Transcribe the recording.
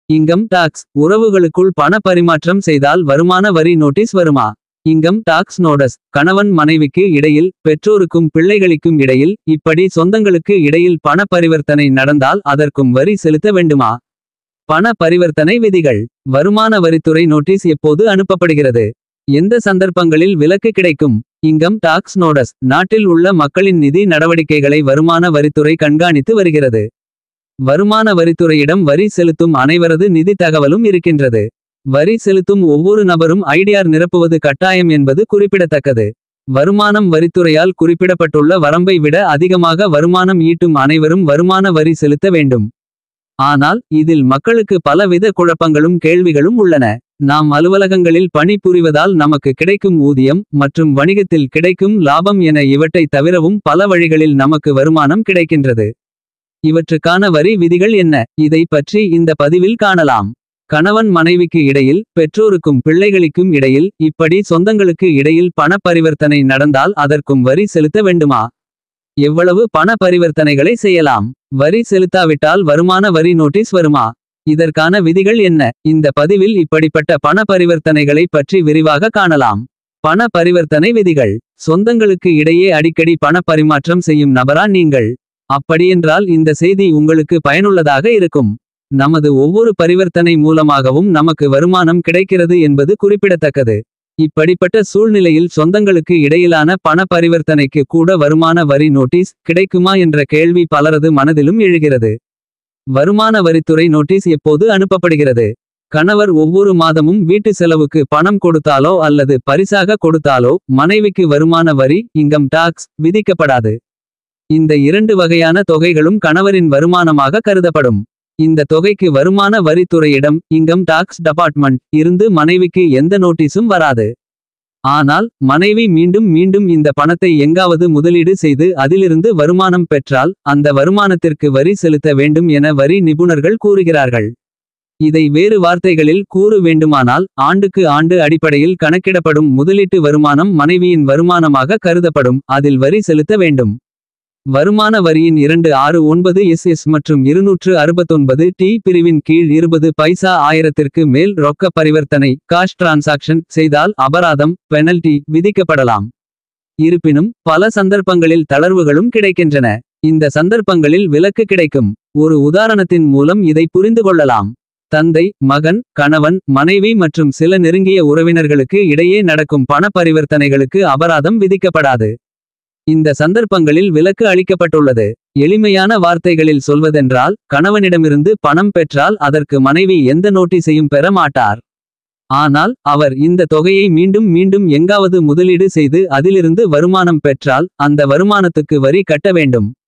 income tax உறவுகளுக்குள் பண பரிமாற்றம் செய்தால் வருமான வரி நோட்டீஸ் வருமா இன்கம் டாக்ஸ் நோடஸ் கணவன் மனைவிக்கு இடையில் பெற்றோருக்கும் பிள்ளைகளுக்கும் இடையில் இப்படி சொந்தங்களுக்கு இடையில் பண பரிவர்த்தனை நடந்தால் அதற்கும் வரி செலுத்த வேண்டுமா பண பரிவர்த்தனை விதிகள் வருமான வரித்துறை நோட்டீஸ் எப்போது அனுப்பப்படுகிறது எந்த சந்தர்ப்பங்களில் விலக்கு கிடைக்கும் இன்கம் டாக்ஸ் நோடஸ் நாட்டில் உள்ள மக்களின் நிதி நடவடிக்கைகளை வருமான வரித்துறை கண்காணித்து வருகிறது வருமான வரித்துறையிடம் வரி செலுத்தும் அனைவரது நிதி தகவலும் இருக்கின்றது வரி செலுத்தும் ஒவ்வொரு நபரும் ஐடிஆர் நிரப்புவது கட்டாயம் என்பது குறிப்பிடத்தக்கது வருமானம் வரித்துறையால் குறிப்பிடப்பட்டுள்ள வரம்பை விட அதிகமாக வருமானம் ஈட்டும் அனைவரும் வருமான வரி செலுத்த வேண்டும் ஆனால் இதில் மக்களுக்கு பலவித குழப்பங்களும் கேள்விகளும் உள்ளன நாம் அலுவலகங்களில் பணி புரிவதால் நமக்கு கிடைக்கும் ஊதியம் மற்றும் வணிகத்தில் கிடைக்கும் லாபம் என இவற்றை தவிரவும் பல வழிகளில் நமக்கு வருமானம் கிடைக்கின்றது இவற்றுக்கான வரி விதிகள் என்ன இதை பற்றி இந்த பதிவில் காணலாம் கணவன் மனைவிக்கு இடையில் பெற்றோருக்கும் பிள்ளைகளுக்கும் இடையில் இப்படி சொந்தங்களுக்கு இடையில் பண பரிவர்த்தனை நடந்தால் அதற்கும் வரி செலுத்த வேண்டுமா எவ்வளவு பண பரிவர்த்தனைகளை செய்யலாம் வரி செலுத்தாவிட்டால் வருமான வரி நோட்டீஸ் வருமா இதற்கான விதிகள் என்ன இந்த பதிவில் இப்படிப்பட்ட பண பரிவர்த்தனைகளை பற்றி விரிவாக காணலாம் பண பரிவர்த்தனை விதிகள் சொந்தங்களுக்கு இடையே அடிக்கடி பண பரிமாற்றம் செய்யும் நபரா நீங்கள் அப்படியென்றால் இந்த செய்தி உங்களுக்கு பயனுள்ளதாக இருக்கும் நமது ஒவ்வொரு பரிவர்த்தனை மூலமாகவும் நமக்கு வருமானம் கிடைக்கிறது என்பது குறிப்பிடத்தக்கது இப்படிப்பட்ட சூழ்நிலையில் சொந்தங்களுக்கு இடையிலான பண பரிவர்த்தனைக்கு கூட வருமான வரி நோட்டீஸ் கிடைக்குமா என்ற கேள்வி பலரது மனதிலும் எழுகிறது வருமான வரித்துறை நோட்டீஸ் எப்போது அனுப்பப்படுகிறது கணவர் ஒவ்வொரு மாதமும் வீட்டு செலவுக்கு பணம் கொடுத்தாலோ அல்லது பரிசாக கொடுத்தாலோ மனைவிக்கு வருமான வரி இன்கம் டாக்ஸ் விதிக்கப்படாது இந்த இரண்டு வகையான தொகைகளும் கணவரின் வருமானமாக கருதப்படும் இந்த தொகைக்கு வருமான வரித்துறையிடம் இன்கம் டாக்ஸ் டிபார்ட்மெண்ட் இருந்து மனைவிக்கு எந்த நோட்டீஸும் வராது ஆனால் மனைவி மீண்டும் மீண்டும் இந்த பணத்தை எங்காவது முதலீடு செய்து அதிலிருந்து வருமானம் பெற்றால் அந்த வருமானத்திற்கு வரி செலுத்த வேண்டும் என வரி நிபுணர்கள் கூறுகிறார்கள் இதை வேறு வார்த்தைகளில் கூறு வேண்டுமானால் ஆண்டுக்கு ஆண்டு அடிப்படையில் கணக்கிடப்படும் முதலீட்டு வருமானம் மனைவியின் வருமானமாக கருதப்படும் அதில் வரி செலுத்த வேண்டும் வருமான வரியின் இரண்டு ஆறு ஒன்பது எஸ் எஸ் மற்றும் இருநூற்று அறுபத்தொன்பது டி பிரிவின் கீழ் இருபது பைசா ஆயிரத்திற்கு மேல் ரொக்க பரிவர்த்தனை காஷ் டிரான்சாக்ஷன் செய்தால் அபராதம் பெனல்டி விதிக்கப்படலாம் இருப்பினும் பல சந்தர்ப்பங்களில் தளர்வுகளும் கிடைக்கின்றன இந்த சந்தர்ப்பங்களில் விலக்கு கிடைக்கும் ஒரு உதாரணத்தின் மூலம் இதை புரிந்து கொள்ளலாம் தந்தை மகன் கணவன் மனைவி மற்றும் சில நெருங்கிய உறவினர்களுக்கு இடையே நடக்கும் பண பரிவர்த்தனைகளுக்கு அபராதம் விதிக்கப்படாது இந்த சந்தர்ப்பங்களில் விலக்கு அளிக்கப்பட்டுள்ளது எளிமையான வார்த்தைகளில் சொல்வதென்றால் கணவனிடமிருந்து பணம் பெற்றால் அதற்கு மனைவி எந்த நோட்டீஸையும் பெற மாட்டார் ஆனால் அவர் இந்த தொகையை மீண்டும் மீண்டும் எங்காவது முதலீடு செய்து அதிலிருந்து வருமானம் பெற்றால் அந்த வருமானத்துக்கு வரி கட்ட வேண்டும்